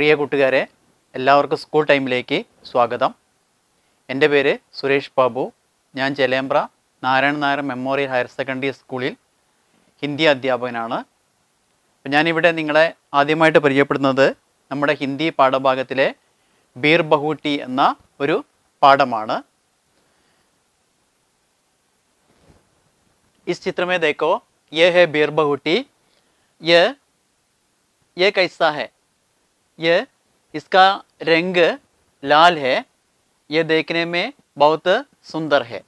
പ്രിയ കൂട്ടുകാരെ എല്ലാവർക്കും സ്കൂൾ ടൈമിലേക്ക് സ്വാഗതം എൻ്റെ പേര് സുരേഷ് ബാബു ഞാൻ Chelembra Narayana Nair memorial higher secondary സ്കൂളിൽ ഹിന്ദി അധ്യാപകനാണ് അപ്പം ഞാനിവിടെ നിങ്ങളെ ആദ്യമായിട്ട് പരിചയപ്പെടുന്നത് നമ്മുടെ ഹിന്ദി പാഠഭാഗത്തിലെ ബീർ ബഹൂട്ടി എന്ന ഒരു പാഠമാണ് इस चित्र में देखो ये है बीर बहुटी ये ये कैसा है ये इसका रंग लाल है ये देखने में बहुत सुंदर है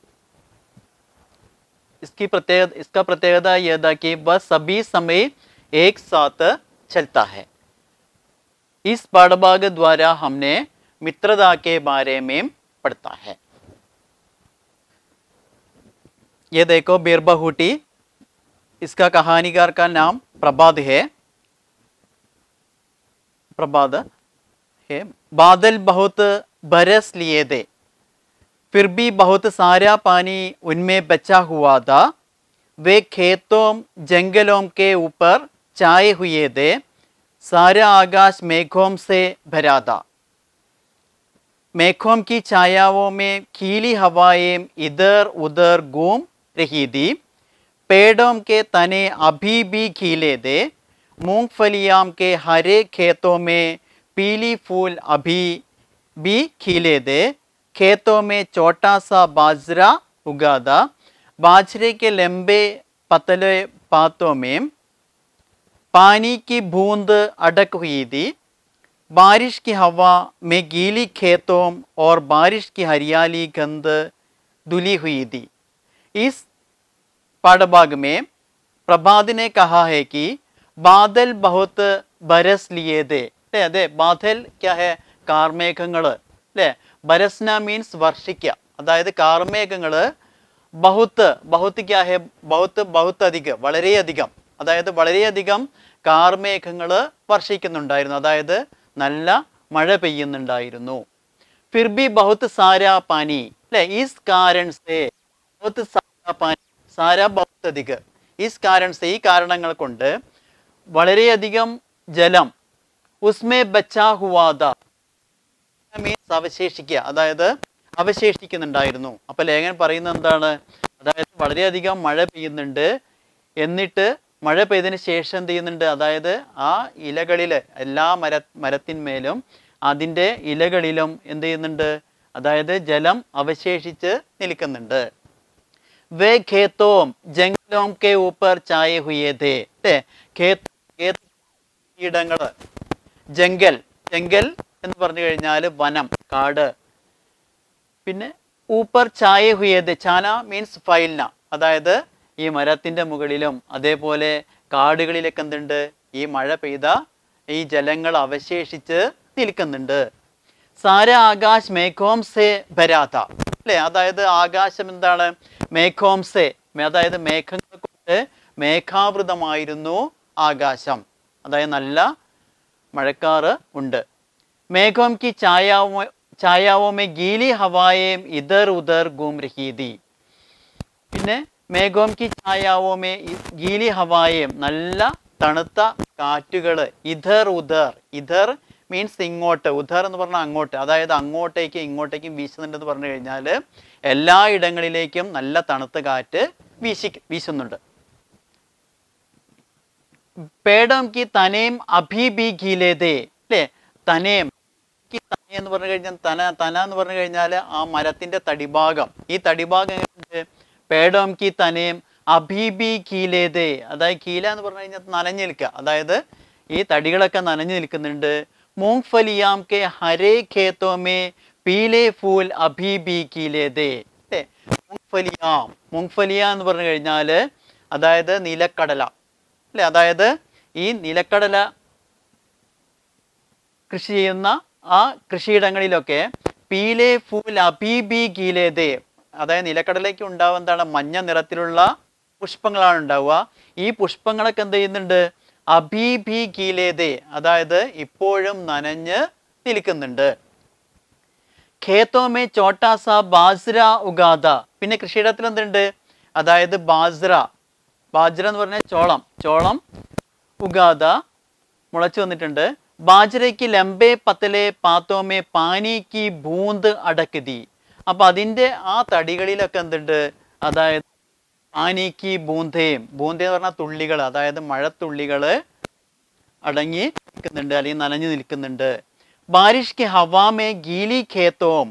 इसकी प्रत्येक इसका प्रत्येकता यह था कि वह सभी समय एक साथ चलता है इस पाठभाग द्वारा हमने मित्रता के बारे में पढ़ता है ये देखो बीरबहूटी इसका कहानीकार का नाम प्रभात है प्रभात है बादल बहुत बरस लिए थे फिर भी बहुत सारा पानी उनमें बचा हुआ था वे खेतों जंगलों के ऊपर छाए हुए थे सारा आकाश मेघों से भरा था मेघों की छायाओं में खीली हवाएं इधर उधर घूम रही थी पेड़ों के तने अभी भी खिले थे मूंगफलियां के हरे खेतों में पीली फूल अभी भी खिले थे खेतों में छोटा सा बाजरा उगा था बाजरे के लंबे पतले पातों में पानी की बूंद अटक हुई थी बारिश की हवा में गीली खेतों और बारिश की हरियाली गंध धुली हुई थी इस पाठभाग में प्रभात ने कहा है कि बादल बहुत बरस लिए थे അല്ലേ അതെ ബാദൽ ക്യാ ഹെ കാർമേഘങ്ങൾ അല്ലേ ബരസ്ന മീൻസ് വർഷിക്കുക അതായത് കാർമേഘങ്ങൾ ബഹുത്ത് ബഹുത്ത് ക്യാ ഹെ ബഹുത്ത് ബഹുത്ത് അധികം വളരെയധികം അതായത് വളരെയധികം കാർമേഘങ്ങൾ വർഷിക്കുന്നുണ്ടായിരുന്നു അതായത് നല്ല മഴ പെയ്യുന്നുണ്ടായിരുന്നു ഫിർ ബി ബഹുത്ത് സാരാ പാനി അല്ലേ ഈസ് കാരൺ സേ ബഹുത്ത് സാരാ പാനി സാരാ ബഹുത്ത് അധികം ഈസ് കാരൺ സേ ഈ കാരണങ്ങൾ കൊണ്ട് വളരെയധികം ജലം ഉസ്മേ ബച്ചാ ഹുവാദ മീൻസ് അവശേഷിക്കുക അതായത് അവശേഷിക്കുന്നുണ്ടായിരുന്നു അപ്പൊ ലേഖൻ പറയുന്നത് എന്താണ് അതായത് വളരെയധികം മഴ പെയ്യുന്നുണ്ട് എന്നിട്ട് മഴ പെയ്തതിന് ശേഷം എന്ത് ചെയ്യുന്നുണ്ട് അതായത് ആ ഇലകളിൽ എല്ലാ മര മരത്തിന്മേലും അതിൻ്റെ ഇലകളിലും എന്ത് ചെയ്യുന്നുണ്ട് അതായത് ജലം അവശേഷിച്ച് നിൽക്കുന്നുണ്ട് വേ ഖേത്തോം ജംഗലോം കെ ഊപ്പർ ചായ ഹുയേ ഥേ അല്ലേ ഖേത്ത് ഖേത്ത് ഇടങ്ങള് ജംഗൽ ജംഗൽ എന്ന് പറഞ്ഞു കഴിഞ്ഞാൽ വനം കാട് പിന്നെ ഊപ്പർ ചായ ഹുയത് ചാന മീൻസ് ഫൈൽന അതായത് ഈ മരത്തിൻ്റെ മുകളിലും അതേപോലെ കാടുകളിലൊക്കെ എന്തുണ്ട് ഈ മഴ പെയ്ത ഈ ജലങ്ങൾ അവശേഷിച്ച് നിൽക്കുന്നുണ്ട് സാര ആകാശ് മേഘോംസെ ഭരാത്ത അല്ലേ അതായത് ആകാശം എന്താണ് മേഘോംസെ അതായത് മേഘങ്ങൾ കൊണ്ട് മേഘാവൃതമായിരുന്നു ആകാശം അതായത് നല്ല മഴക്കാറ് ഉണ്ട് മേഘോം की छायाओं छायाओं में गीली हवाएं इधर उधर घूम रही थी പിന്നെ മേഘോം की छायाओं में गीली हवाएं നല്ല തണുത്ത കാറ്റുകൾ ഇധർ ഉധർ ഇധർ മീൻസ് ഇങ്ങോട്ട് ഉധർ എന്ന് പറഞ്ഞാൽ അങ്ങോട്ട് അതായത് അങ്ങോട്ടേക്ക് ഇങ്ങോട്ടേക്കും വീശുന്നുണ്ടെന്ന് പറഞ്ഞു കഴിഞ്ഞാൽ എല്ലാ ഇടങ്ങളിലേക്കും നല്ല തണുത്ത കാറ്റ് വീശി വീശുന്നുണ്ട് പേടം കി തനേം അഭി ബി ഗീലേതേ അല്ലേ തനേം ഈ തന എന്ന് പറഞ്ഞു കഴിഞ്ഞാൽ തന തന എന്ന് പറഞ്ഞു കഴിഞ്ഞാൽ ആ മരത്തിന്റെ തടിഭാഗം ഈ തടിഭാഗം എങ്ങനെയുണ്ട് പേടം കി തനേം അഭി ബി കീലേതേ അതായത് കീല എന്ന് പറഞ്ഞു കഴിഞ്ഞാൽ നനഞ്ഞു നിൽക്കുക അതായത് ഈ തടികളൊക്കെ നനഞ്ഞു നിൽക്കുന്നുണ്ട് മൂങ്ഫലിയാം കെ ഹരേ ഖേത്തോമേ പീലെ ഫൂൽ അഭി ബി കീലേതേ അല്ലേ മൂങ്ഫലിയാം മൂങ്ഫലിയ എന്ന് പറഞ്ഞു കഴിഞ്ഞാൽ അതായത് നിലക്കടല അല്ലേ അതായത് ഈ നിലക്കടല കൃഷി ചെയ്യുന്ന ആ കൃഷിയിടങ്ങളിലൊക്കെ പീലെ ഫൂൽ അബീബി ഗീലേതേ അതായത് നിലക്കടലേക്ക് ഉണ്ടാവുക എന്താണ് മഞ്ഞ നിറത്തിലുള്ള പുഷ്പങ്ങളാണ് ഉണ്ടാവുക ഈ പുഷ്പങ്ങളൊക്കെ എന്ത് ചെയ്യുന്നുണ്ട് അബീബി ഗീലേതേ അതായത് ഇപ്പോഴും നനഞ്ഞ് നിൽക്കുന്നുണ്ട് ഖേത്തോമേ ചോട്ടാസ ബാസ്ര ഉഗാദ പിന്നെ കൃഷിയിടത്തിൽ എന്തുണ്ട് അതായത് ബാസ്ര ബാജ്ര എന്ന് പറഞ്ഞാൽ ചോളം ചോളം ഉഗാദ മുളച്ചു വന്നിട്ടുണ്ട് ബാജരെ की ലംബെ പത്തലെ പാത്തോ മേ പാനി की ബൂന്ത് അടക്ക് ദി അപ്പൊ അതിന്റെ ആ തടികളിലൊക്കെ എന്തുണ്ട് അതായത് പാനിക്ക് ബൂന്തയും ബൂന്ത എന്ന് പറഞ്ഞാൽ തുള്ളികൾ അതായത് മഴത്തുള്ളികൾ അടങ്ങി നിൽക്കുന്നുണ്ട് അല്ലെങ്കിൽ നനഞ്ഞു നിൽക്കുന്നുണ്ട് ബാരിഷ് കി ഹവാമേ ഗീലി ഖേത്തോം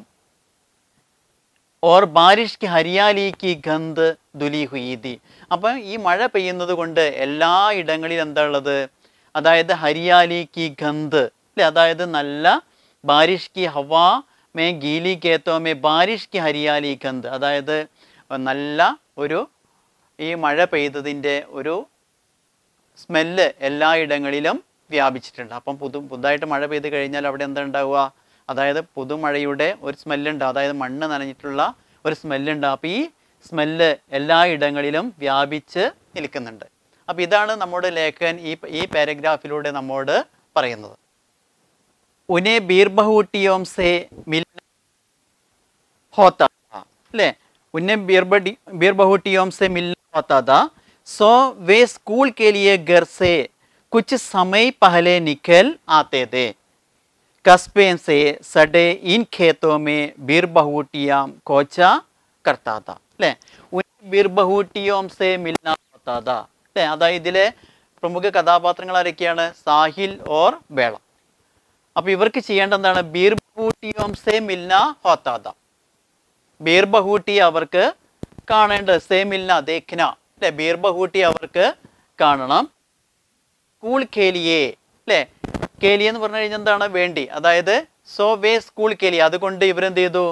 ഓർ ബാരിഷ് കി ഹരിയാലി കി ഗന്ധ് ദുലി ഹുയീദി അപ്പം ഈ മഴ പെയ്യുന്നത് കൊണ്ട് എല്ലാ ഇടങ്ങളിലും എന്താ ഉള്ളത് അതായത് ഹരിയാലി കി ഗന്ധ് അല്ലെ അതായത് നല്ല ബാരിഷ് കി ഹവാ മേ ഗീലി കേത്തോ മേ ബാരിഷ് കി ഹരിയാലി ഗന്ധ് അതായത് നല്ല ഒരു ഈ മഴ പെയ്തതിൻ്റെ ഒരു സ്മെല്ല് എല്ലായിടങ്ങളിലും വ്യാപിച്ചിട്ടുണ്ട് അപ്പം പുതു പുതുതായിട്ട് മഴ പെയ്ത് കഴിഞ്ഞാൽ അവിടെ എന്താ ഉണ്ടാവുക അതായത് പുതുമഴയുടെ ഒരു സ്മെല്ലുണ്ട് അതായത് മണ്ണ് നനഞ്ഞിട്ടുള്ള ഒരു സ്മെല്ലുണ്ട് അപ്പോൾ ഈ സ്മെല്ല് എല്ലായിടങ്ങളിലും വ്യാപിച്ച് നിൽക്കുന്നുണ്ട് അപ്പോൾ ഇതാണ് നമ്മുടെ ലേഖകൻ ഈ ഈ പാരഗ്രാഫിലൂടെ നമ്മോട് പറയുന്നത് ഉനെ ബീർബഹൂട്ടിയോം സെ മിൽ होता था ले उन्हें बीरबडी बीरबहुटियों से मिलना होता था सो वे स्कूल के लिए घर से कुछ समय पहले निकल आते थे कस्बे से सड़े इन खेतों में बीरबहुटियां कोचा करता था അല്ലേ ഉन्हें ബീർബഹൂട്ടിയോം സെ മിൽന होता था അല്ലേ അതായത് ഇതിലെ പ്രമുഖ കഥാപാത്രങ്ങൾ ആരൊക്കെയാണ് സാഹിൽ ഓർ ബേള അപ്പൊ ഇവർക്ക് ചെയ്യേണ്ട എന്താണ് ബീർബഹൂട്ടിയോം സെ മിൽന ഹോത്താത ബീർബഹൂട്ടി അവർക്ക് കാണേണ്ടത് സേമിൽന ദേഖ്ന അല്ലെ ബീർബഹൂട്ടി അവർക്ക് കാണണം സ്കൂൾ കേലിയെ അല്ലെ കേലി എന്ന് പറഞ്ഞു കഴിഞ്ഞാൽ എന്താണ് വേണ്ടി അതായത് സോ വേ സ്കൂൾ കേലി അതുകൊണ്ട് ഇവരെന്ത് ചെയ്തു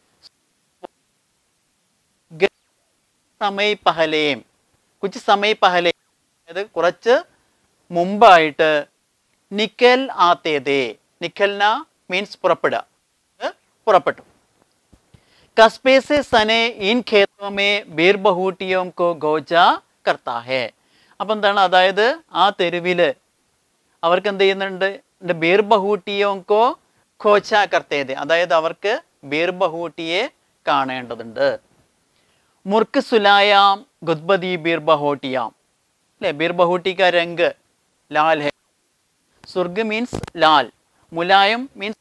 ഗ- സമയ പഹലേം കുച്ച് സമയ പഹലേ അതായത് കുറച്ച് മുമ്പായിട്ട് നിക്കൽ ആത്തേതേ നിക്കൽന മീൻസ് പുറപ്പെടുക ഇത് പുറപ്പെട്ടു कस्बे से सने इन खेतों में ബീർബഹൂട്ടിയോं को ഗോജ करता है അപ്പം എന്താണ് അതായത് ആ തെരുവില് അവർക്ക് എന്ത് ചെയ്യുന്നുണ്ട് ബീർബഹൂട്ടിയോങ്കോ ഖോച്ച കർത്തേത് അതായത് അവർക്ക് ബീർബഹൂട്ടിയെ കാണേണ്ടതുണ്ട് മുർക്ക് സുലായാം ഗുദ്ബദി ബീർബഹോട്ടിയാം അല്ലേ ബീർബഹൂട്ടി കാ രംഗ് ലാൽ ഹെ സ്വർഗ് മീൻസ് ലാൽ മുലായം മീൻസ്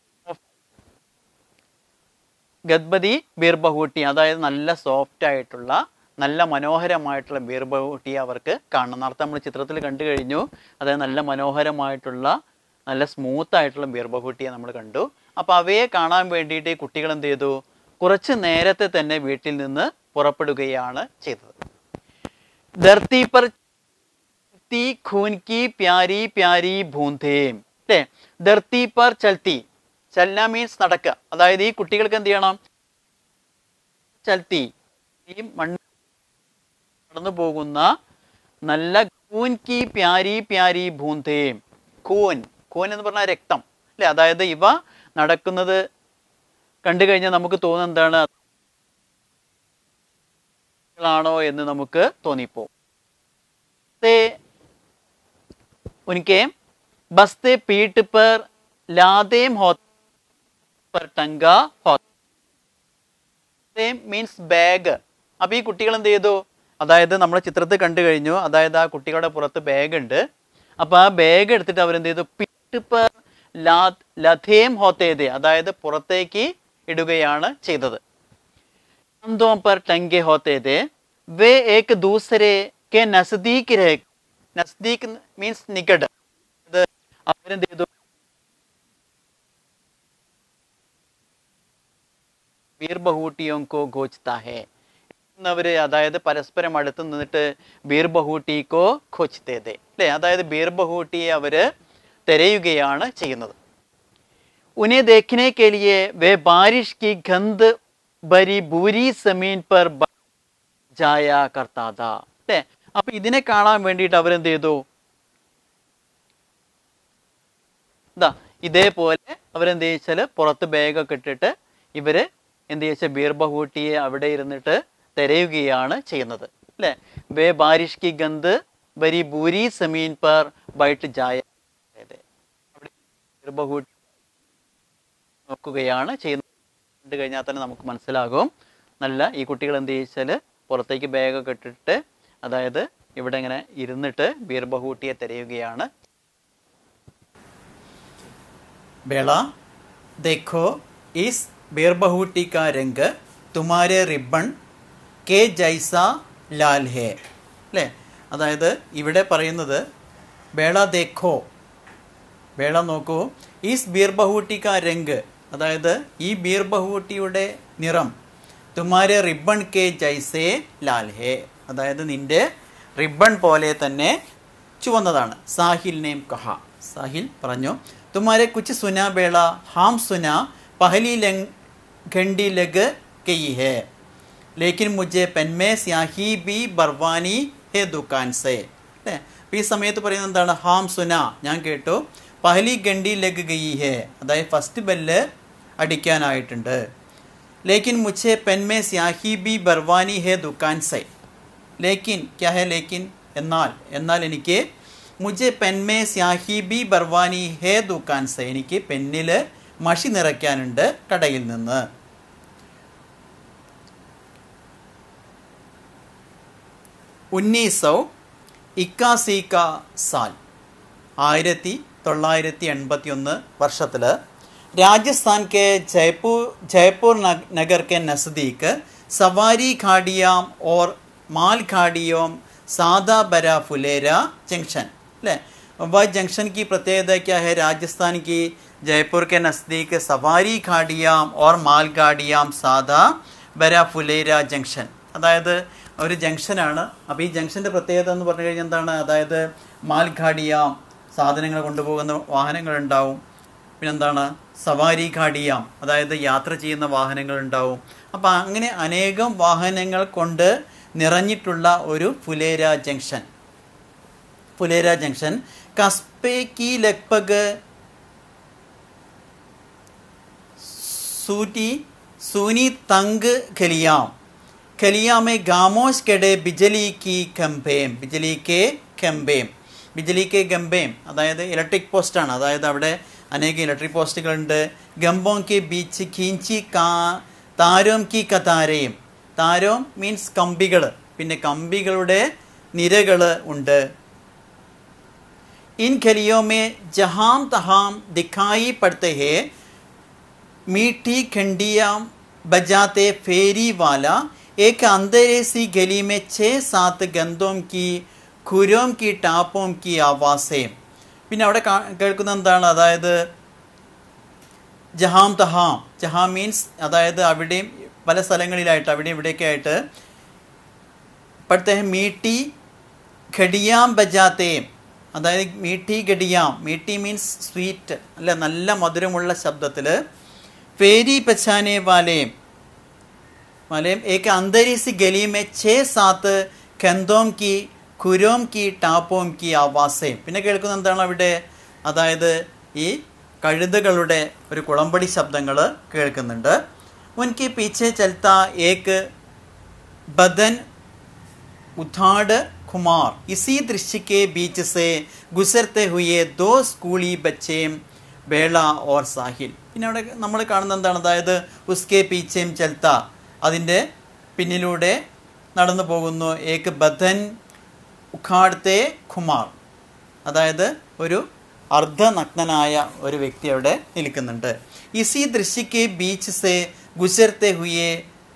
ഗദ്ബതി ബീർബഹൂട്ടി അതായത് നല്ല സോഫ്റ്റ് ആയിട്ടുള്ള നല്ല മനോഹരമായിട്ടുള്ള ബീർബഹൂട്ടിയെ അവർക്ക് കാണണം നേരത്തെ നമ്മൾ ചിത്രത്തിൽ കണ്ടു കഴിഞ്ഞു അതായത് നല്ല മനോഹരമായിട്ടുള്ള നല്ല സ്മൂത്ത് ആയിട്ടുള്ള ബീർബഹൂട്ടിയെ നമ്മൾ കണ്ടു അപ്പോൾ അവയെ കാണാൻ വേണ്ടിയിട്ട് ഈ കുട്ടികൾ എന്ത് ചെയ്തു കുറച്ച് നേരത്തെ തന്നെ വീട്ടിൽ നിന്ന് പുറപ്പെടുകയാണ് ചെയ്തത് ധർത്തി പർ ചലത്തി ഖൂൻ കി പ്യാരി പ്യാരി ഭൂന്തേം അല്ലേ ധർത്തി പർ ചൽത്തി ചലന മീൻസ് നടക്കുക അതായത് ഈ കുട്ടികൾക്ക് എന്ത് ചെയ്യണം ചൽത്തി ഈ മണ്ണ് നടന്നു പോകുന്ന നല്ല കൂൻ കി പ്യാരി പ്യാരി ഭൂന്തേം കൂൻ കൂൻ എന്ന് പറഞ്ഞാൽ രക്തം അല്ലേ അതായത് ഇവ നടക്കുന്നത് കണ്ടു കഴിഞ്ഞാൽ നമുക്ക് തോന്നുന്നത് എന്താണ് ആണോ എന്ന് നമുക്ക് തോന്നിപ്പോ ते उनके बस्ते पीठ पर लादेम हो पर टंगा होता മീൻസ് ബാഗ് അപ്പോൾ ഈ കുട്ടികൾ എന്ത് ചെയ്തു അതായത് നമ്മൾ ചിത്രത്തിൽ കണ്ടു കഴിഞ്ഞു അതായത് ആ കുട്ടികളുടെ പുറത്ത് ബാഗ് ഉണ്ട് അപ്പോൾ ആ ബാഗ് എടുത്തിട്ട് അവരെന്ത് ചെയ്തു പീട്ട് പർ ലാ ലഥേം ഹോത്തേത് അതായത് പുറത്തേക്ക് ഇടുകയാണ് ചെയ്തത് कंधों पर टंगे होते थे वे एक दूसरे के नजदीक रह नजदीक മീൻസ് നിക്കട് ഇത് അവരെന്ത് ചെയ്തു ബീർബഹൂട്ടിയോं को गोचता है എന്നവര് അതായത് പരസ്പരം അടുത്ത് നിന്നിട്ട് ബീർബഹൂട്ടിക്കോ ഖോച്തേതെ അല്ലേ അതായത് ബീർബഹൂട്ടിയെ അവര് തിരയുകയാണ് ചെയ്യുന്നത് उन्हें देखने के लिए वे बारिश की गंध भरी बुरी जमीन पर ब- जाया करता था അല്ലേ അപ്പൊ ഇതിനെ കാണാൻ വേണ്ടിയിട്ട് അവരെന്ത് ചെയ്തു ഇതാ ഇതേപോലെ അവരെന്ത് ചോദിച്ചാൽ പുറത്ത് ബാഗൊക്കെ ഇട്ടിട്ട് ഇവര് എന്ത് ചോദിച്ചാൽ ബീർബഹൂട്ടിയെ അവിടെ ഇരുന്നിട്ട് തിരയുകയാണ് ചെയ്യുന്നത് അല്ലേ ബേ ബാരിഷ് കി ഗന്ധ് ബരി ബൂരി സമീൻ പർ ബൈട്ട് ജായ അതെ. അവിടെ ബീർബഹൂട്ടി നോക്കുകയാണ് ചെയ്യുന്നത് കണ്ടു കഴിഞ്ഞാൽ തന്നെ നമുക്ക് മനസ്സിലാകും നല്ല ഈ കുട്ടികൾ എന്ത് ചോദിച്ചാൽ പുറത്തേക്ക് ബാഗൊക്കെ ഇട്ടിട്ട് അതായത് ഇവിടെ ഇങ്ങനെ ഇരുന്നിട്ട് ബീർബഹൂട്ടിയെ തിരയുകയാണ് बेड़ा देखो इस बीरबहूटी का रंग तुम्हारे റിബൺ കെ ജൈസ ലാൽ ഹേ അല്ലേ അതായത് ഇവിടെ പറയുന്നത് ബേള ദേഖോ വേള നോക്കൂ ഈസ് ബീർബഹൂട്ടി കാ രംഗ് അതായത് ഈ ബീർബഹൂട്ടിയുടെ നിറം തുമാരെ റിബൺ കെ ജൈസേ ലാൽ ഹേ അതായത് നിന്റെ റിബൺ പോലെ തന്നെ ചുവന്നതാണ് സാഹിൽ നെയിം കഹ സാഹിൽ പറഞ്ഞു തുമാരെ കുച്ച് സുന ബേള ഹാം സുന പഹലി ലങ് ഘണ്ടി ലഗ് കയി ഹേ ലേക്കിൻ മുझे പെൻമേ സ്യാഹി ബി ബർവാനി ഹേ ദുക്കാൻ സേ അല്ലേ അപ്പോൾ ഈ സമയത്ത് പറയുന്നത് എന്താണ് ഹാം സുന ഞാൻ കേട്ടു പഹലി ഗണ്ടി ലഗ് ഗയി ഹേ അതായത് ഫസ്റ്റ് ബെല്ല് അടിക്കാനായിട്ടുണ്ട് ലേക്കിൻ മുझे പെൻമേ സ്യാഹി ബി ബർവാനി ഹേ ദുക്കാൻ സേ ലേക്കിൻ ക്യാ ഹേ ലേക്കിൻ എന്നാൽ എന്നാൽ എനിക്ക് മുझे പെൻമേ സ്യാഹി ബി ബർവാനി ഹേ ദുക്കാൻ സേ എനിക്ക് പെന്നിൽ മഷി നിറയ്ക്കാനുണ്ട് കടയിൽ നിന്ന് ഉന്നീസ് സൗ ഇക്കാസി കാ സാൽ ആയിരത്തി തൊള്ളായിരത്തി എൺപത്തി ഒന്ന് വർഷത്തിൽ രാജസ്ഥാൻ കെ ജയ്പൂർ ജയ്പൂർ നഗ്- നഗർ के नज़दीक सवारी घाटियाँ और माल घाटियों सादा बरा फुलेरा जंक्शन अല്ലേ वह जंक्शन की प्रत्येकता क्या है राजस्थान की जयपुर के नज़दीक सवारी घाटियाँ और माल घाटियाँ सादा ബര ഫുലേര ജംഗ്ഷൻ അതായത് ഒരു ജംഗ്ഷനാണ് അപ്പോൾ ഈ ജംഗ്ഷൻ്റെ പ്രത്യേകത എന്ന് പറഞ്ഞു കഴിഞ്ഞാൽ എന്താണ് അതായത് മാൽഘാടിയാം സാധനങ്ങൾ കൊണ്ടുപോകുന്ന വാഹനങ്ങളുണ്ടാവും പിന്നെന്താണ് സവാരി ഘാടിയാം അതായത് യാത്ര ചെയ്യുന്ന വാഹനങ്ങൾ ഉണ്ടാവും അപ്പോൾ അങ്ങനെ അനേകം വാഹനങ്ങൾ കൊണ്ട് നിറഞ്ഞിട്ടുള്ള ഒരു ഫുലേര ജംഗ്ഷൻ ഫുലേര ജംഗ്ഷൻ കസ്പെ കി ലഗ്ഭഗ് सूटी सूनी तंग खलियाम खलिया में गामोश कड़े बिजली की खंभേം ബിജലി കെ ഖംബേം ബിജലി കെ ഗംബേം അതായത് ഇലക്ട്രിക് പോസ്റ്റാണ് അതായത് അവിടെ അനേക ഇലക്ട്രിക് പോസ്റ്റുകളുണ്ട് ഗംബോം കെ ബീച്ച് കീഞ്ചി കാ താരോം കി കതാരയും താരോം മീൻസ് കമ്പികൾ പിന്നെ കമ്പികളുടെ നിരകൾ ഉണ്ട് इन खलियों में जहां तहां दिखाई पड़ते हैं मीठी खंडियाँ बजाते फेरी वाला एक अंधेरे सी गली में छः सात गंदों की खुरों की टापों की आवाज़ें പിന്നെ അവിടെ കാ- കേൾക്കുന്ന എന്താണ് അതായത് ജഹാം തഹാം ജഹാം മീൻസ് അതായത് അവിടെയും പല സ്ഥലങ്ങളിലായിട്ട് അവിടെ ഇവിടെയൊക്കെ ആയിട്ട് പഠിത്തേ മീട്ടി ഘടിയാം ബജാത്തേം അതായത് മീട്ടി ഗഡിയാം മീട്ടി മീൻസ് സ്വീറ്റ് അല്ല നല്ല മധുരമുള്ള ശബ്ദത്തിൽ फेरी बचाने वाले वाले एक अंधेरी सी गली में छः सात കന്തോം കി കുരോം കി ടാപ്പോം കി ആവാസേം പിന്നെ കേൾക്കുന്ന എന്താണ് അവിടെ അതായത് ഈ കഴുതകളുടെ ഒരു കുളമ്പടി ശബ്ദങ്ങൾ കേൾക്കുന്നുണ്ട് ഉൻകി പീछे चलता एक बदन उठाड़ खुमार इसी दृश्य के बीच से गुजरते हुए दो स्कूली बच्चे ബേള ഓർ സാഹിൽ പിന്നെ അവിടെ നമ്മൾ കാണുന്ന എന്താണ് അതായത് ഉസ്കെ പീച്ചയും ചൽത്ത അതിൻ്റെ പിന്നിലൂടെ നടന്നു പോകുന്നു ഏക്ക് ബദൻ ഉഖാഡത്തെ ഖുമാർ അതായത് ഒരു അർദ്ധനഗ്നനായ ഒരു വ്യക്തി അവിടെ നിൽക്കുന്നുണ്ട് ഇസി ദൃശ്യക്ക് ബീച്ച് സെ ഗുസർത്തെ ഹുയെ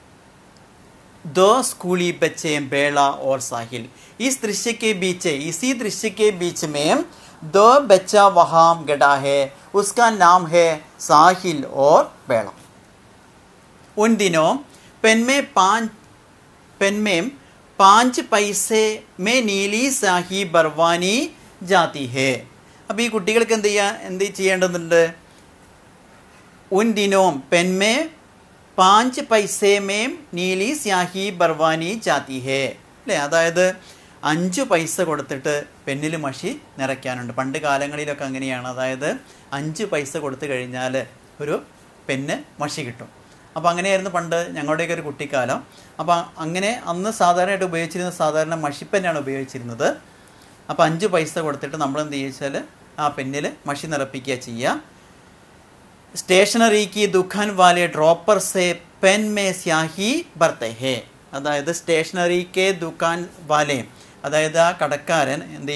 दो स्कूली बच्चे बेड़ा और साहिल इस दृश्य के बीच इसी दृश्य के बीच में दो बच्चा वहाँ गड़ा है उसका नाम है साहिल और बेड़ा उन दिनों पेन में पाँच पेन में पाँच पैसे में നീലി സാഹി ബർവാനി ജാതി ഹേ അപ്പോൾ ഈ കുട്ടികൾക്ക് എന്ത് ചെയ്യാ എന്ത് ചെയ്യേണ്ടതുണ്ട് ഉൻ ദിനോം പെൻമേ പാഞ്ച് പൈസേമേം നീലി സ്യാഹി ബർവാനി ജാതി ഹേ അല്ലേ അതായത് അഞ്ച് പൈസ കൊടുത്തിട്ട് പെന്നിൽ മഷി നിറയ്ക്കാനുണ്ട് പണ്ട് കാലങ്ങളിലൊക്കെ അങ്ങനെയാണ് അതായത് അഞ്ച് പൈസ കൊടുത്തു കഴിഞ്ഞാൽ ഒരു പെന്ന് മഷി കിട്ടും അപ്പോൾ അങ്ങനെയായിരുന്നു പണ്ട് ഞങ്ങളുടെയൊക്കെ ഒരു കുട്ടിക്കാലം അപ്പോൾ അങ്ങനെ അന്ന് സാധാരണയായിട്ട് ഉപയോഗിച്ചിരുന്ന സാധാരണ മഷിപ്പെന്നാണ് ഉപയോഗിച്ചിരുന്നത് അപ്പോൾ അഞ്ച് പൈസ കൊടുത്തിട്ട് നമ്മൾ എന്ത് ചെയ്യുക വെച്ചാൽ ആ പെന്നിൽ മഷി നിറപ്പിക്കുക ചെയ്യുക സ്റ്റേഷനറി की दुकान वाले ड्रॉपर से पेन में स्याही भरते हैं അതായത് സ്റ്റേഷനറി കെ ദുക്കാൻ വാലെ അതായത് ആ കടക്കാരൻ എന്ത് ചെയ്യും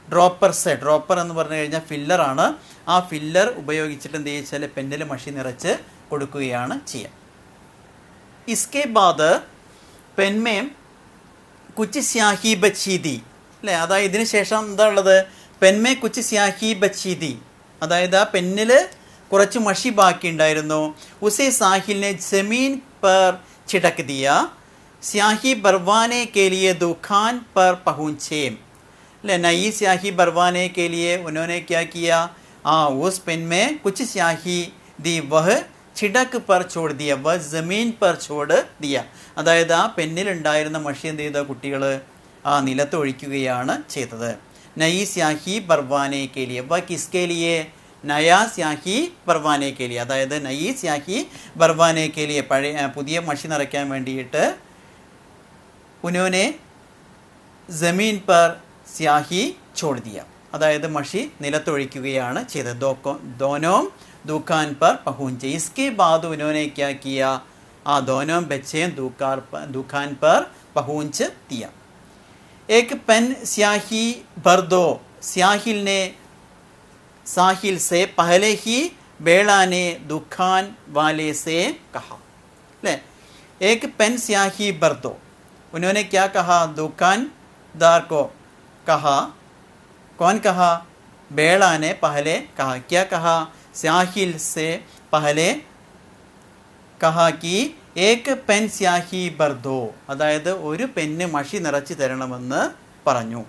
ഡ്രോപ്പർ സെ ഡ്രോപ്പർ എന്ന് പറഞ്ഞു കഴിഞ്ഞാൽ ഫില്ലറാണ് ആ ഫില്ലർ ഉപയോഗിച്ചിട്ട് എന്ത് വെച്ചാൽ പെന്നിൽ മഷി നിറച്ച് കൊടുക്കുകയാണ് ചെയ്യുക ഇസ്കെ ബാദ് പെന്മേം കുച്ച് സ്യാഹി ബച്ചീതി അല്ലേ അതായത് ഇതിന് ശേഷം എന്താ ഉള്ളത് പെന്മേ കുച്ച് സ്യാഹി ബച്ചീതി അതായത് ആ പെന്നിൽ കുറച്ച് മഷി ബാക്കി ഉണ്ടായിരുന്നു ഉസേ സാഹിലിനെ ജമീൻ पर छिटक दिया स्याही बरवाने के लिए दुकान पर पहुँचे ले नई स्याही बरवाने के लिए उन्होंने क्या किया आ उस पेन में कुछ स्याही दी वह छिടക്ക് पर छोड़ दिया वह जमीन पर छोड़ दिया അതായത് ആ പെന്നിലുണ്ടായിരുന്ന മഷി എന്ത് ചെയ്ത കുട്ടികൾ ആ നിലത്ത് ഒഴിക്കുകയാണ് ചെയ്തത് നയി സ്യാഹി ബർവാനെ കേലിയെ വ കിസ്കെ ലിയെ നയാ സ്യാഹി ബർവാനെ കേലിയെ അതായത് നയി സ്യാഹി ബർവാനെ കേലിയെ പഴയ പുതിയ മഷി നിറയ്ക്കാൻ വേണ്ടിയിട്ട് ഉനോനെ ജമീൻ പർ സ്യാഹി ചോട് ദിയ അതായത് മഷി നിലത്തൊഴിക്കുകയാണ് ചെയ്തത് ദോക്കോ ദോനോം ദുക്കാൻ പർ പഹുഞ്ചെ ഇസ്കെ ബാദ് ഉനോനെ ക്യാ കിയ ആ ദോനോം ബച്ചേം ദുക്കാർ ദുഖാൻ പർ പഹുഞ്ച് ദിയ एक पेन स्याही भर दो स्याहिल ने साहिल से पहले ही बेड़ा ने दुकान वाले से कहा ले एक पेन स्याही भर दो उन्होंने क्या कहा दुकानदार को कहा कौन कहा बेड़ा ने पहले कहा क्या कहा स्याहिल से पहले കഹാ കി ഏക്ക് പെൻ സ്യാഹി ബർദോ അതായത് ഒരു പെന്ന് മഷി നിറച്ച് തരണമെന്ന് പറഞ്ഞു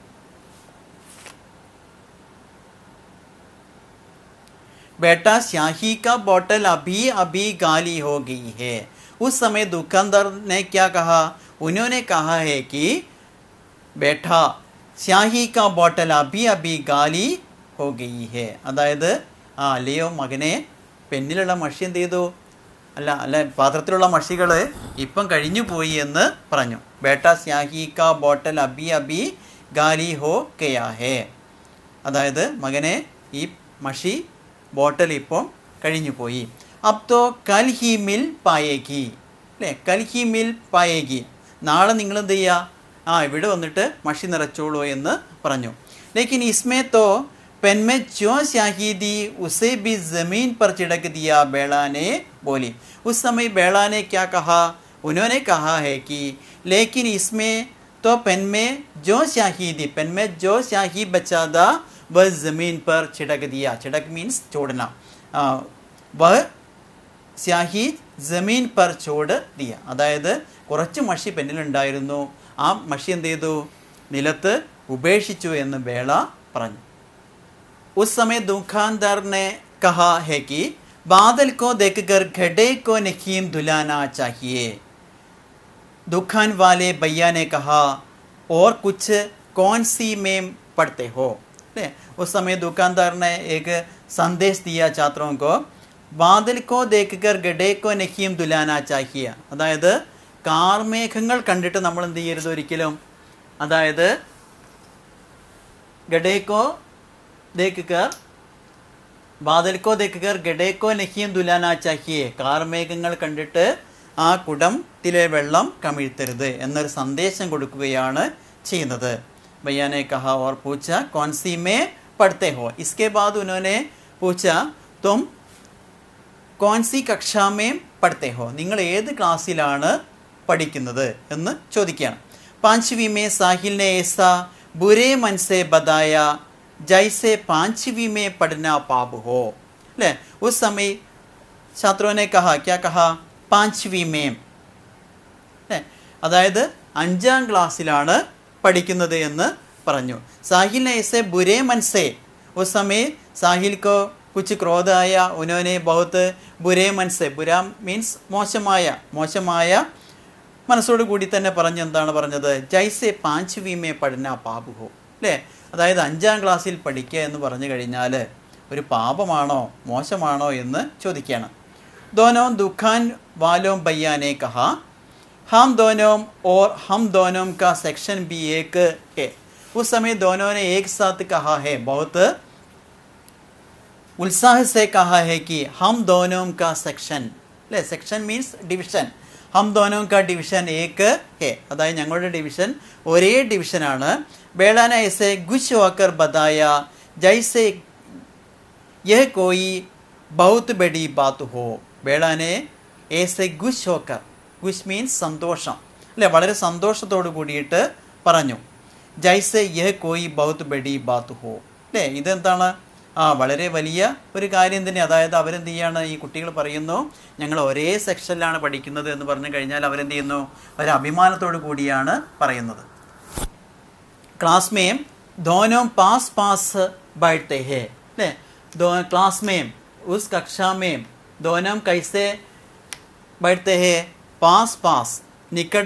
बेटा स्याही का बोतल अभी अभी गाली हो गई है उस समय दुकानदार ने क्या कहा उन्होंने कहा है कि बेटा സ്യാഹി കാ ബോട്ടൽ അബി അബി ഗാലി ഹോ ഗയി ഹേ അതായത് ആ അല്ലയോ മകനെ പെന്നിലുള്ള മഷി എന്ത് ചെയ്തു അല്ല അല്ല പാത്രത്തിലുള്ള മഷികൾ ഇപ്പം കഴിഞ്ഞു പോയി എന്ന് പറഞ്ഞു ബേട്ട സ്യാഹി കാ ബോട്ടൽ അബി അബി ഗാലി ഹോ കയാ ഹേ അതായത് മകനെ ഈ മഷി ബോട്ടൽ ഇപ്പം കഴിഞ്ഞു പോയി അബ് തോ കൽ ഹി മിൽ പായേഗി അല്ലേ കൽ ഹി മിൽ പായേഗി നാളെ നിങ്ങൾ എന്ത് ചെയ്യുക ആ ഇവിടെ വന്നിട്ട് മഷി നിറച്ചോളൂ എന്ന് പറഞ്ഞു ലേക്കിൻ ഇസ്മേ തോ पेन में जो स्याही दी उसे भी जमीन पर छिड़क दिया बेड़ा ने बोली उस समय बेड़ा ने क्या कहा उन्होंने कहा है कि लेकिन इसमें तो पेन में जो स्याही दी पेन में जो स्याही बचा था वह ज़मीन पर छिड़क दिया छिड़क मीन्स छोड़ना आ, वह സ്യാഹി ജമീൻ പർ ചോട് ദിയ അതായത് കുറച്ച് മഷി പെന്നിലുണ്ടായിരുന്നു ആ മഷി എന്ത് ചെയ്തു നിലത്ത് ഉപേക്ഷിച്ചു എന്ന് ബേള പറഞ്ഞു उस समय दुकानदार ने कहा है कि बादल को देखकर घड़े को नकीम धुलाना चाहिए दुकान वाले भैया ने कहा और कुछ कौन सी में पढ़ते हो ले उस समय दुकानदार ने एक संदेश दिया छात्रों को ബാദൽ കോ ദേക്കർ ഗഡേക്കോ നഹീം ദുലാന ചാഹിയ അതായത് കാർമേഘങ്ങൾ കണ്ടിട്ട് നമ്മൾ എന്ത് ചെയ്യരുത് ഒരിക്കലും അതായത് ഗഡേക്കോ ദേക്കർ ബാദൽക്കോ ദേക്കർ ഗഡേക്കോ നഹീം ദുലാന ചാഹിയെ കാർമേഘങ്ങൾ കണ്ടിട്ട് ആ കുടത്തിലെ വെള്ളം കമിഴ്ത്തരുത് എന്നൊരു സന്ദേശം കൊടുക്കുകയാണ് ചെയ്യുന്നത് ഭയ്യാനെ കഹ ഓർ പൂച്ച കോൺസി മേ പഠത്തെ ഹോ ഇസ്കെ ബാദ് ഉനോനെ പൂച്ച തും കോൺസി കക്ഷാമേം പഠത്തെ ഹോ നിങ്ങൾ ഏത് ക്ലാസ്സിലാണ് പഠിക്കുന്നത് എന്ന് ചോദിക്കുകയാണ് പാഞ്ച്വി മേ സാഹിലിനെ ഏസ ബുരേ മൻസെ ബദായ ജൈസെ പാഞ്ച്വി മേ പഠന പാപ് ഹോ അല്ലേ ഉസ് സമയ ഛാത്രോനെ കഹ ക്യാ കഹ പാഞ്ച്വി മേം അല്ലേ അതായത് അഞ്ചാം ക്ലാസ്സിലാണ് പഠിക്കുന്നത് എന്ന് പറഞ്ഞു സാഹിൽ ने ऐसे बुरे मन से उस समय साहिल को कुछ क्रोध आया उन्होंने बहुत बुरे मन से बुरा മീൻസ് മോശമായ മോശമായ മനസ്സോട് കൂടി തന്നെ പറഞ്ഞ് എന്താണ് പറഞ്ഞത് ജൈസെ പാഞ്ച്വിമേ പഠന പാപുഹോ അല്ലേ അതായത് അഞ്ചാം ക്ലാസ്സിൽ പഠിക്കുക എന്ന് പറഞ്ഞു കഴിഞ്ഞാൽ ഒരു പാപമാണോ മോശമാണോ എന്ന് ചോദിക്കുകയാണ് ദോനോ ദുഖാൻ വാലോം ബയ്യാനെ കഹ हम दोनों और हम दोनों का सेक्शन भी एक है उस समय दोनों ने एक साथ कहा है बहुत उत्साह से कहा है कि हम दोनों का सेक्शन ले सेक्शन मीन्स डिवीजन ഹം ദോനോ കാ ഡിവിഷൻ ഏക്ക് ഹേ അതായത് ഞങ്ങളുടെ ഡിവിഷൻ ഒരേ ഡിവിഷനാണ് ബേളാന എസെ ഗുഷ് ഹോക്കർ ബതായ ജൈസെ यह कोई बहुत बड़ी बात हो ബേളാനെ ഏസെ ഗുഷ് ഹോക്കർ ഗുഷ് മീൻസ് സന്തോഷം അല്ലേ വളരെ സന്തോഷത്തോട് കൂടിയിട്ട് പറഞ്ഞു ജൈസെ യഹ് കോയി ബൗത്ത് ബഡി ബാത്ത് ഹോ അല്ലേ ഇതെന്താണ് ആ വളരെ വലിയ ഒരു കാര്യം തന്നെ അതായത് അവരെന്ത് ചെയ്യാണ് ഈ കുട്ടികൾ പറയുന്നു ഞങ്ങൾ ഒരേ സെക്ഷനിലാണ് പഠിക്കുന്നത് എന്ന് പറഞ്ഞു കഴിഞ്ഞാൽ അവരെന്ത് ചെയ്യുന്നു ഒരു അഭിമാനത്തോടു കൂടിയാണ് പറയുന്നത് क्लास में दोनों पास पास बैठते हैं ले दो क्लास में उस कक्षा में दोनों कैसे बैठते हैं पास पास निकट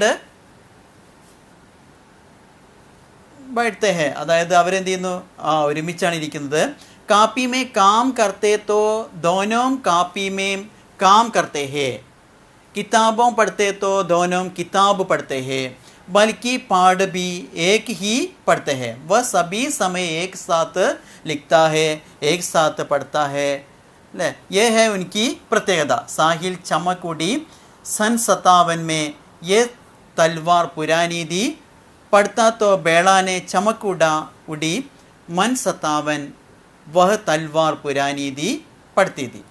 बैठते हैं അതായത് അവരെന്ത് ചെയ്യുന്നു ആ ഒരുമിച്ചാണ് ഇരിക്കുന്നത് കാപ്പി മേ കാം കർത്തേ തോ ദോനോം കാപ്പി മേം കാം കർത്തേ ഹേ किताबों पढ़ते तो दोनों किताब पढ़ते हैं बल्कि पाठ भी एक ही पढ़ते हैं वह सभी समय एक साथ लिखता है एक साथ पढ़ता है ले यह है उनकी प्रत्येकता साहिल चमक उड़ी सन सतावन में ये तलवार पुरानी थी पढ़ता तो बेड़ा ने चमक उड़ा उड़ी मन सतावन वह तलवार पुरानी थी पढ़ती थी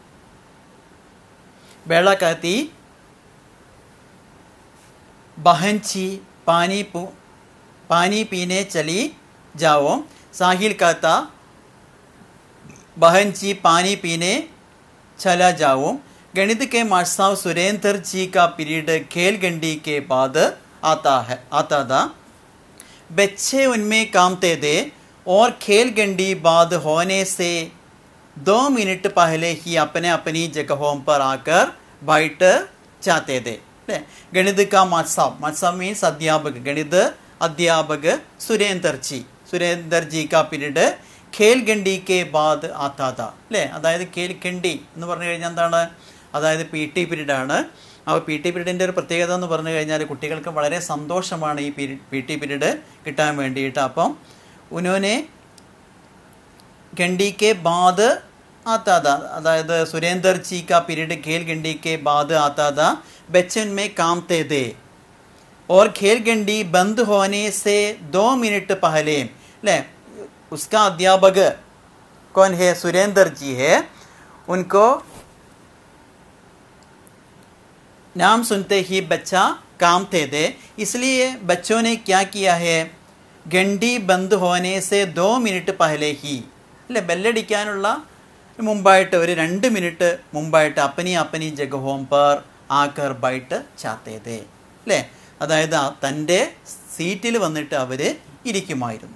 बेड़ा कहती बहन छी पानी पू पानी पीने चली जाओ साहिल कहता बहन जी पानी पीने चला जाओ गणित के मास्टर सुरेंद्र जी का पीरियड खेल गंडी के बाद आता है आता था बच्चे उनमें कामते थे और खेल गंडी बाद होने से दो मिनट पहले ही अपने अपनी जगहों पर आकर बैठ जाते थे അല്ലേ ഗണിത് കാ മത്സാബ് മത്സാബ് മീൻസ് അധ്യാപക് ഗണിത് അധ്യാപക് സുരേന്ദർ ജി സുരേന്ദർ ജി കാ പീരീഡ് ഖേൽ ഗണ്ടി കെ ബാദ് ആത്താത അല്ലേ അതായത് ഖേൽ ഗണ്ടി എന്ന് പറഞ്ഞു കഴിഞ്ഞാൽ എന്താണ് അതായത് പി ടി പീരീഡ് ആണ് അപ്പോൾ പി ടി പീരീഡിൻ്റെ ഒരു പ്രത്യേകത എന്ന് പറഞ്ഞു കഴിഞ്ഞാൽ കുട്ടികൾക്ക് വളരെ സന്തോഷമാണ് ഈ പീരീഡ് പി ടി പീരീഡ് കിട്ടാൻ വേണ്ടിയിട്ട് അപ്പം ഉനോനെ गंडी के बाद आता था अदायद सुरेंद्र जी का पीरियड खेल गंडी के बाद आता था बच्चन में कामते थे और खेल गंडी बंद होने से दो मिनट पहले ले उसका अध्यापक कौन है सुरेंद्र जी है उनको नाम सुनते ही बच्चा कामते थे इसलिए बच्चों ने क्या किया है ഗണ്ടി ബന്ദ് ഹോനെ സെ ദോ മിനിറ്റ് പഹലെ ഹി അല്ലെ ബെല്ലടിക്കാനുള്ള മുമ്പായിട്ട് ഒരു രണ്ട് മിനിറ്റ് മുമ്പായിട്ട് അപ്പനി അപ്പനി ജഗഹോം പർ ആക്കർ ബൈട്ട് ചാത്തേതേ അല്ലേ അതായത് ആ തൻ്റെ സീറ്റിൽ വന്നിട്ട് അവർ ഇരിക്കുമായിരുന്നു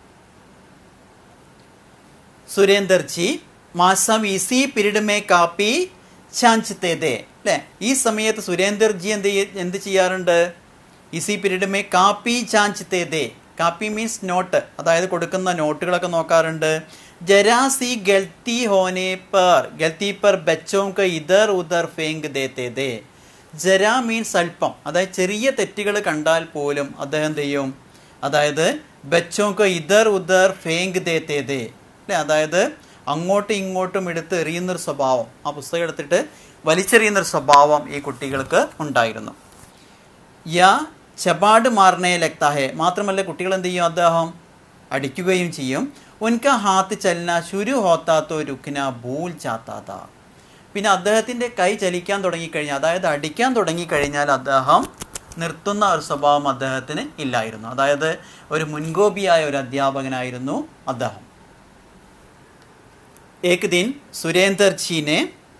സുരേന്ദർ ജി മാസം ഇസി പീരീഡ് മേ കാപ്പി ചാഞ്ചത്തേതേ അല്ലേ ഈ സമയത്ത് സുരേന്ദർ ജി എന്ത് ചെയ്യ- എന്ത് ചെയ്യാറുണ്ട് ഇസി പീരീഡ് മേ കാപ്പി ചാഞ്ചത്തേതേ കാപ്പി മീൻസ് നോട്ട് അതായത് കൊടുക്കുന്ന നോട്ടുകളൊക്കെ നോക്കാറുണ്ട് ജരാസി ഗൽത്തി ഹോനെ പർ ഗൽത്തി പർ ബച്ചോം ക ഇതർ ഉദർ ഫേങ്ക് ദേത്തേ ദേ ജരാ മീൻസ് അല്പം അതായത് ചെറിയ തെറ്റുകൾ കണ്ടാൽ പോലും അദ്ദേഹം എന്ത് ചെയ്യും അതായത് ബച്ചോം ക ഇതർ ഉദർ ഫേങ്ക് ദേത്തേ ദേ അല്ലേ അതായത് അങ്ങോട്ടും ഇങ്ങോട്ടും എടുത്ത് എറിയുന്നൊരു സ്വഭാവം ആ പുസ്തകം എടുത്തിട്ട് വലിച്ചെറിയുന്നൊരു സ്വഭാവം ഈ കുട്ടികൾക്ക് ഉണ്ടായിരുന്നു യാ ചപാട് മാർണേ ലഗ്താ ഹെ മാത്രമല്ല കുട്ടികൾ എന്ത് ചെയ്യും അദ്ദേഹം അടിക്കുകയും ചെയ്യും ഉൻക ഹാത്ത് ചലന ശുരു ഹോത്താത്തോ രുഖ്ന ഭൂൽ ചാത്താത്ത പിന്നെ അദ്ദേഹത്തിൻ്റെ കൈ ചലിക്കാൻ തുടങ്ങിക്കഴിഞ്ഞാൽ അതായത് അടിക്കാൻ തുടങ്ങിക്കഴിഞ്ഞാൽ അദ്ദേഹം നിർത്തുന്ന ഒരു സ്വഭാവം അദ്ദേഹത്തിന് ഇല്ലായിരുന്നു അതായത് ഒരു മുൻകോപിയായ ഒരു അധ്യാപകനായിരുന്നു അദ്ദേഹം एक दिन सुरेंद्र जी ने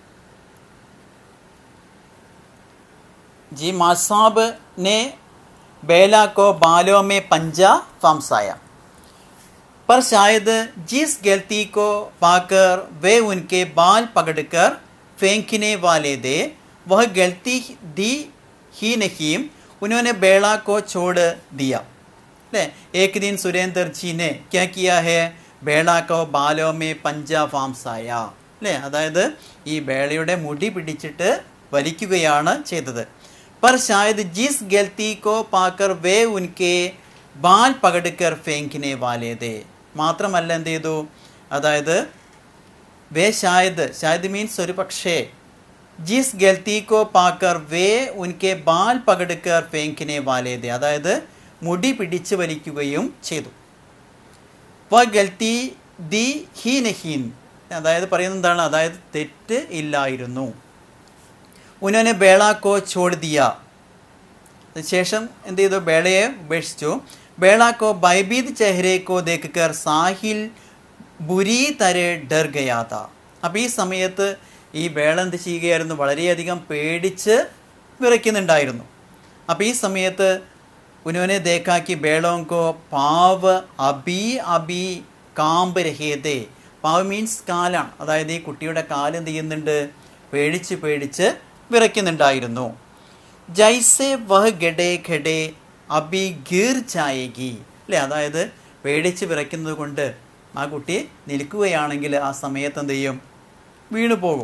जी माँ साहब ने बेला को बालों में पंजा फंसाया पर शायद जिस गलती को पाकर वे उनके बाल पकड़कर फेंकने वाले थे वह गलती दी ही नहीं उन्होंने बेड़ा को छोड़ दिया ले एक दिन सुरेंद्र जी ने क्या किया है ബേള കോ ബാലോ മേ പഞ്ച ഫാംസായ അല്ലേ അതായത് ഈ ബേളയുടെ മുടി പിടിച്ചിട്ട് വലിക്കുകയാണ് ചെയ്തത് पर शायद जिस गलती को पाकर वे उनके ബാൽ പകടുക്കർ ഫേങ്കിനെ വാലേതേ മാത്രമല്ല എന്ത് ചെയ്തു അതായത് വേ ഷായദ് ഷായദ് മീൻസ് ഒരു പക്ഷേ ജിസ് ഗൽത്തി കോ പാക്കർ വേ ഉൻകെ ബാൽ പകടുക്കർ ഫേങ്കിനെ വാലേതെ അതായത് മുടി പിടിച്ചു വലിക്കുകയും ചെയ്തു വ ഗൽത്തി ദി ഹീൻ ഹീൻ അതായത് പറയുന്നത് എന്താണ് അതായത് തെറ്റ് ഇല്ലായിരുന്നു ഉനനെ ബേള കോ ചോട് ദിയ ശേഷം എന്ത് ചെയ്തു ബേളയെ ഉപേക്ഷിച്ചു ബേള കോ ബൈബീദ് ചെഹ്രെ കോ ദേക്കർ സാഹിൽ ബുരി തരെ ഡർ ഗയാത അപ്പോൾ ഈ സമയത്ത് ഈ ബേള എന്ത് ചെയ്യുകയായിരുന്നു വളരെയധികം പേടിച്ച് വിറയ്ക്കുന്നുണ്ടായിരുന്നു അപ്പോൾ ഈ സമയത്ത് ഉനോനെ ദേക്കാക്കി ബേളോം കോ പാവ് അബി അബി കാമ്പ് രഹേദേ പാവ് മീൻസ് കാലാണ് അതായത് ഈ കുട്ടിയുടെ കാല് എന്ത് ചെയ്യുന്നുണ്ട് പേടിച്ച് പേടിച്ച് വിറയ്ക്കുന്നുണ്ടായിരുന്നു ജൈസെ വഹ് ഗഡേ ഖഡേ അബി ഗീർ ചായകി അല്ലേ അതായത് പേടിച്ച് വിറയ്ക്കുന്നത് കൊണ്ട് ആ കുട്ടി നിൽക്കുകയാണെങ്കിൽ ആ സമയത്ത് എന്ത് ചെയ്യും വീണു പോകും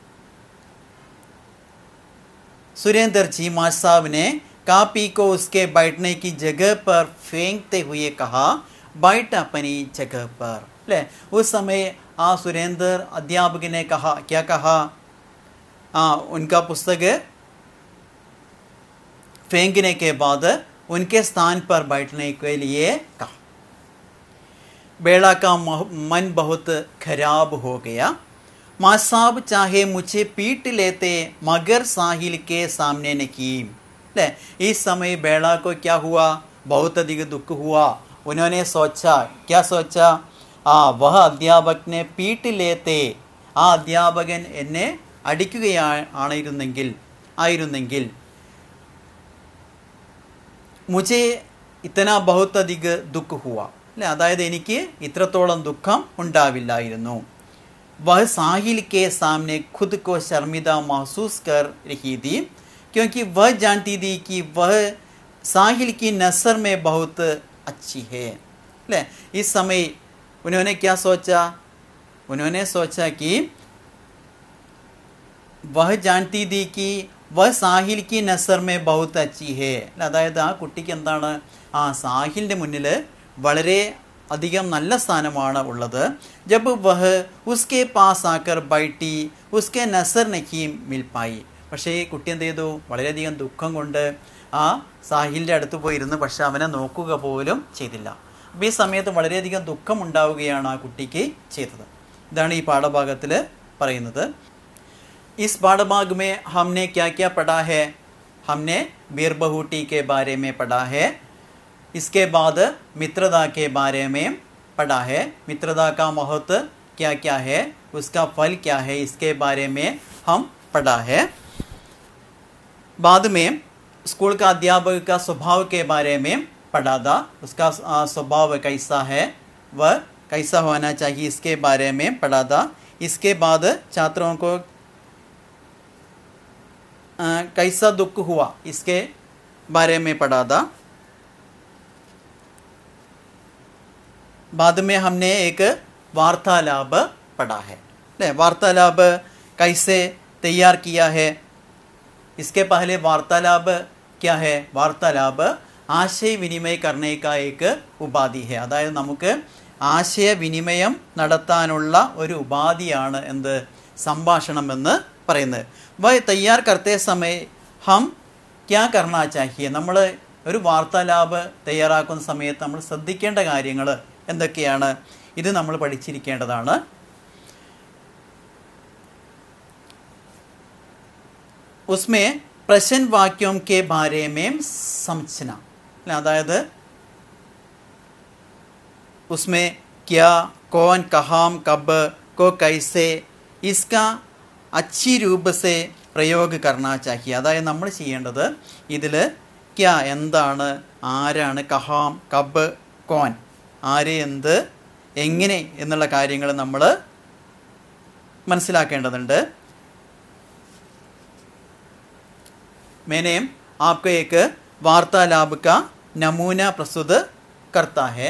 सुरेंद्र जी माँ साहब ने कापी को उसके बैठने की जगह पर फेंकते हुए कहा बैठ अपनी जगह पर ले उस समय आ सुरेंद्र अध्यापक ने कहा क्या कहा आ, उनका पुस्तक फेंकने के बाद उनके स्थान पर बैठने के लिए कहा बेड़ा का मन बहुत खराब हो गया माँ साहब चाहे मुझे पीट लेते मगर साहिल के सामने नहीं ले इस समय बेड़ा को क्या हुआ बहुत अधिक दुख हुआ उन्होंने सोचा क्या सोचा ആ വഹ അധ്യാപകനെ പീട്ടിലേത്തെ ആ അധ്യാപകൻ എന്നെ അടിക്കുകയാ ആണിരുന്നെങ്കിൽ ആയിരുന്നെങ്കിൽ മുझे ഇത്തന ബഹുത്ത് അധിക ദുഃഖ ഹുവ അല്ലെ അതായത് എനിക്ക് ഇത്രത്തോളം ദുഃഖം ഉണ്ടാവില്ലായിരുന്നു वह साहिल के सामने खुद को शर्मिंदा महसूस कर रही थी क्योंकि वह जानती थी कि वह साहिल की नसर में बहुत अच्छी है ले इस समय उन्होंने क्या सोचा उन्होंने सोचा कि वह जानती थी कि വ സാഹിൽ കി നസർ മേ ബഹുത്ത് അച്ചി ഹേ അതായത് ആ കുട്ടിക്ക് എന്താണ് ആ സാഹിലിൻ്റെ മുന്നിൽ വളരെ അധികം നല്ല സ്ഥാനമാണ് ഉള്ളത് ജബ് വഹ് ഉസ്കെ പാസ് ആക്കർ ബൈട്ടി ഉസ്കെ നസർ നക്കീം മിൽപ്പായി പക്ഷേ ഈ കുട്ടി എന്ത് ചെയ്തു വളരെയധികം ദുഃഖം കൊണ്ട് ആ സാഹിലിൻ്റെ അടുത്ത് പോയിരുന്നു പക്ഷെ അവനെ നോക്കുക പോലും ചെയ്തില്ല അപ്പോൾ ഈ സമയത്ത് വളരെയധികം ദുഃഖം ഉണ്ടാവുകയാണ് ആ കുട്ടിക്ക് ചെയ്തത് ഇതാണ് ഈ പാഠഭാഗത്തിൽ പറയുന്നത് इस पाठभाग में हमने क्या क्या पढ़ा है हमने बीर बहूटी के बारे में पढ़ा है इसके बाद मित्रता के बारे में पढ़ा है मित्रता का महत्व क्या क्या है उसका फल क्या है इसके बारे में हम पढ़ा है बाद में स्कूल का अध्यापक का स्वभाव के बारे में पढ़ा था उसका स्वभाव कैसा है वह कैसा होना चाहिए इसके बारे में पढ़ा था इसके बाद छात्रों को कैसा दुख हुआ इसके बारे में पढ़ा था बाद में हमने एक वार्तालाप पढ़ा है ले वार्तालाप कैसे तैयार किया है इसके पहले वार्तालाप क्या है वार्तालाप ആശയവിനിമയം കർണേക്ക ഏക്ക് ഉപാധി ഹെ അതായത് നമുക്ക് ആശയവിനിമയം നടത്താനുള്ള ഒരു ഉപാധിയാണ് എന്ത് സംഭാഷണം എന്ന് പറയുന്നത് വ തയ്യാർ കർത്തേ സമയ ഹം ക്യാ കർണ ചാഹിയെ നമ്മൾ ഒരു വാർത്താലാപ് തയ്യാറാക്കുന്ന സമയത്ത് നമ്മൾ ശ്രദ്ധിക്കേണ്ട കാര്യങ്ങൾ എന്തൊക്കെയാണ് ഇത് നമ്മൾ പഠിച്ചിരിക്കേണ്ടതാണ് ഉസ്മേ പ്രശ്ൻ വാക്യോം കെ ബാരേമേം സംചന അതായത് ഉസ്മേ ക്യാ കോൻ കഹാം കബ് കോ കൈസെ ഇസ്ക അച്ചി രൂപസെ പ്രയോഗ കർണ ചാഹിയ അതായത് നമ്മൾ ചെയ്യേണ്ടത് ഇതിൽ ക്യാ എന്താണ് ആരാണ് കഹാം കബ് കോൻ ആര് എന്ത് എങ്ങനെ എന്നുള്ള കാര്യങ്ങൾ നമ്മൾ മനസ്സിലാക്കേണ്ടതുണ്ട് मैंने आपको एक वार्तालाप का नमूना प्रस्तुत करता है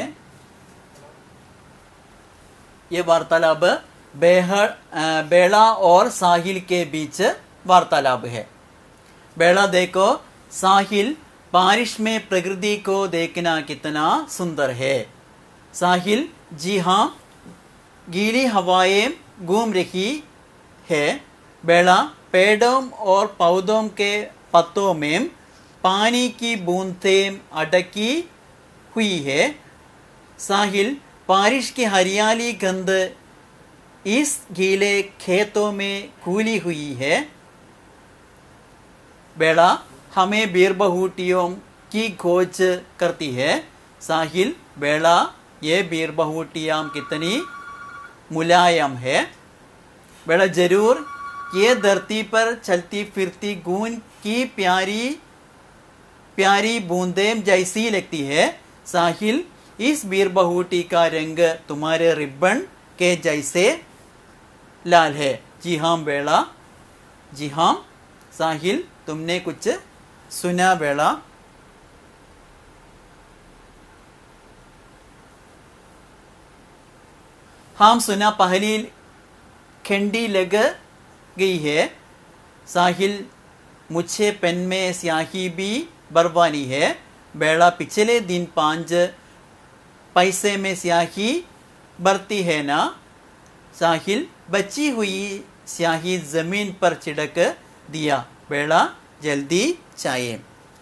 ये वार्तालाप बेहड़ बेड़ा और साहिल के बीच वार्तालाप है बेड़ा देखो साहिल बारिश में प्रकृति को देखना कितना सुंदर है साहिल जी हाँ गीली हवाएं घूम रही है बेड़ा पेड़ों और पौधों के पत्तों में पानी की बूंदें अटकी हुई है साहिल बारिश की हरियाली गंध इस गीले खेतों में कूली हुई है बेड़ा हमें बीरबहूटियों की खोज करती है साहिल बेड़ा ये बीरबहूटियाँ कितनी मुलायम है बेड़ा जरूर ये धरती पर चलती फिरती गूंज की प्यारी प्यारी बूंदें जैसी लगती है साहिल इस बीरबहूटी का रंग तुम्हारे रिबन के जैसे लाल है जी हाँ बेड़ा जी हाँ साहिल तुमने कुछ सुना बेड़ा हाँ सुना पहली खंडी लग गई है साहिल मुझे पेन में स्याही भी बरवानी है बेड़ा पिछले दिन पांच पैसे में स्याही बरती है ना साहिल बची हुई स्याही जमीन पर छिड़क दिया बेड़ा जल्दी चाहिए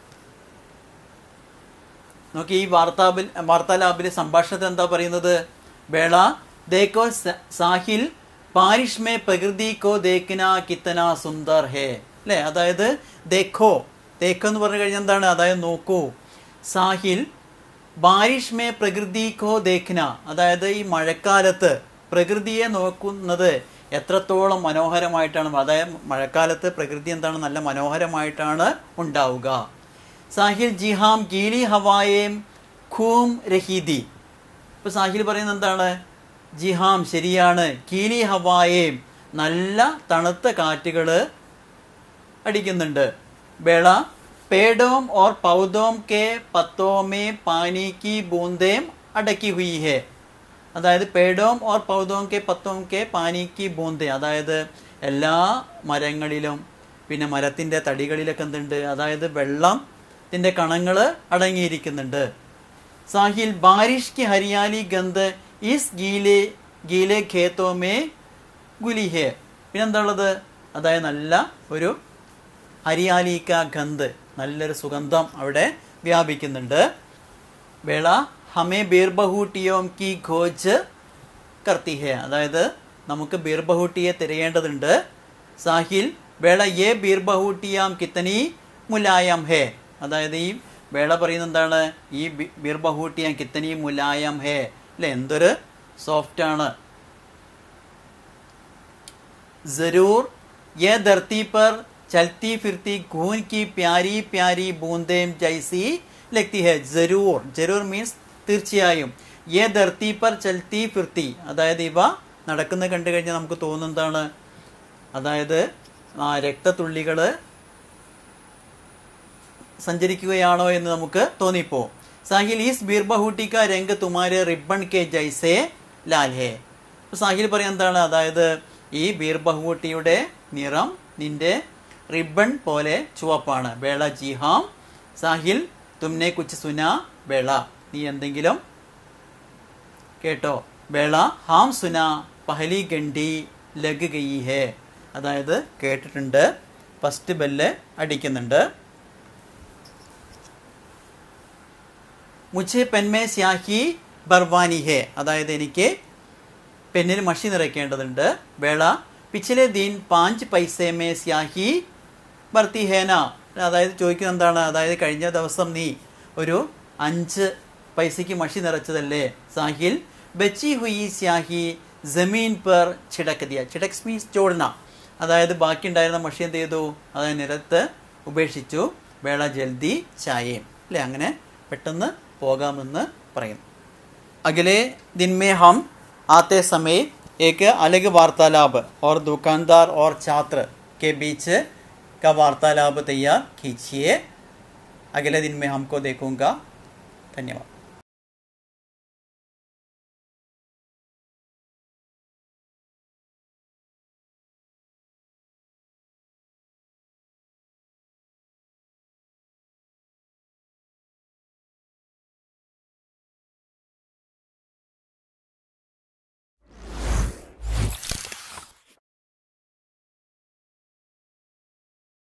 നോക്കി ഈ വാർത്താബിൽ വാർത്താലാപിലെ സംഭാഷണത്തിൽ എന്താ പറയുന്നത് ബേള ദേക്കോ സ- സാഹിൽ ബാരിഷ് മേ പ്രകൃതി കോ ദേഖന കിത്തന സുന്ദർ ഹേ അല്ലേ അതായത് ദേഖോ ദേഖോ എന്ന് പറഞ്ഞു കഴിഞ്ഞാൽ എന്താണ് അതായത് നോക്കൂ സാഹിൽ ബാരിഷ് മേ പ്രകൃതി കോ ദേഖന അതായത് ഈ മഴക്കാലത്ത് പ്രകൃതിയെ നോക്കുന്നത് എത്രത്തോളം മനോഹരമായിട്ടാണ് അതായത് മഴക്കാലത്ത് പ്രകൃതി എന്താണ് നല്ല മനോഹരമായിട്ടാണ് ഉണ്ടാവുക സാഹിൽ ജിഹാം ഗീലി ഹവായേം ഖൂം രഹീദി ഇപ്പൊ സാഹിൽ പറയുന്നത് എന്താണ് ജിഹാം ശരിയാണ് കീലി ഹവായേം നല്ല തണുത്ത കാറ്റുകൾ അടിക്കുന്നുണ്ട് ബേള പേടോം ഓർ പൗതോം കെ പത്തോമേ പാനി കി ബൂന്തേം അടക്കി ഹുയി ഹെ അതായത് പേടോം ഓർ പൗതോം കെ പത്തോം കെ പാനി കി ബൂന്തേ അതായത് എല്ലാ മരങ്ങളിലും പിന്നെ മരത്തിൻ്റെ തടികളിലൊക്കെ എന്തുണ്ട് അതായത് വെള്ളത്തിൻ്റെ കണങ്ങൾ അടങ്ങിയിരിക്കുന്നുണ്ട് സാഹിൽ ബാരിഷ് കി ഹരിയാലി ഗന്ധ് ഇസ് ഗീലെ ഗീലെ ഖേത്തോമേ ഗുലി ഹേ പിന്നെന്താ ഉള്ളത് അതായത് നല്ല ഒരു ഹരിയാലിക്ക ഗന്ധ് നല്ലൊരു സുഗന്ധം അവിടെ വ്യാപിക്കുന്നുണ്ട് വേള ഹമേ ബീർബഹൂട്ടിയോം കി ഖോജ് കർത്തി ഹേ അതായത് നമുക്ക് ബീർബഹൂട്ടിയെ തിരയേണ്ടതുണ്ട് സാഹിൽ വേള യേ ബീർബഹൂട്ടിയാം കിത്തനി മുലായം ഹേ അതായത് ഈ വേള പറയുന്നത് എന്താണ് ഈ ബി- ബീർബഹൂട്ടിയാം കിത്തനി മുലായം ഹേ അല്ലെ എന്തൊരു സോഫ്റ്റ് ആണ് जरूर यह धरती पर चलती फिरती खून की प्यारी प्यारी बूंदें जैसी लगती है जरूर जरूर മീൻസ് തീർച്ചയായും യേ ധർത്തി പർ ചൽത്തി ഫിർത്തി അതായത് ഇവ നടക്കുന്ന കണ്ടു കഴിഞ്ഞാൽ നമുക്ക് തോന്നുന്നതാണ് അതായത് ആ രക്തത്തുള്ളികൾ സഞ്ചരിക്കുകയാണോ എന്ന് നമുക്ക് തോന്നിപ്പോ സാഹിൽ ഈസ് ബീർബഹൂട്ടി കാ രംഗ് തുമാരെ റിബൺ കെ ജൈസേ ലാൽ ഹേ അപ്പൊ സാഹിൽ പറയാൻ എന്താണ് അതായത് ഈ ബീർബഹൂട്ടിയുടെ നിറം നിന്റെ റിബൺ പോലെ ചുവപ്പാണ് ബേള ജിഹാം സാഹിൽ തുമ്നെ കുച്ച് സുന ബേള നീ എന്തെങ്കിലും കേട്ടോ ബേള ഹാം സുന പഹലി ഗണ്ടി ലഗ് ഗയി ഹേ അതായത് കേട്ടിട്ടുണ്ട് ഫസ്റ്റ് ബെല്ല് അടിക്കുന്നുണ്ട് മുझे പെൻമേ സ്യാഹി ബർവാനി ഹേ അതായത് എനിക്ക് പെന്നിൽ മഷി നിറയ്ക്കേണ്ടതുണ്ട് വേള പിछले दिन പാഞ്ച് പൈസേമേ സ്യാഹി ഭർത്തി ഹേന അതായത് ചോദിക്കുന്നത് എന്താണ് അതായത് കഴിഞ്ഞ ദിവസം നീ ഒരു അഞ്ച് പൈസയ്ക്ക് മഷി നിറച്ചതല്ലേ സാഹിൽ ബച്ചി ഹുയി സ്യാഹി ജമീൻ പെർ ചിടക്ക് ദിയ ചിടക്സ് മീൻസ് ചോടന അതായത് ബാക്കി ഉണ്ടായിരുന്ന മഷി എന്ത് ചെയ്തു അതായത് നിരത്ത് ഉപേക്ഷിച്ചു വേള ജൽദി ചായയും അല്ലേ അങ്ങനെ പെട്ടെന്ന് പോകാമെന്ന് പറയും अगले दिन में हम आते समय एक अलग वार्तालाप और दुकानदार और छात्र के बीच का वार्तालाप तैयार कीजिए अगले दिन में हमको देखूंगा धन्यवाद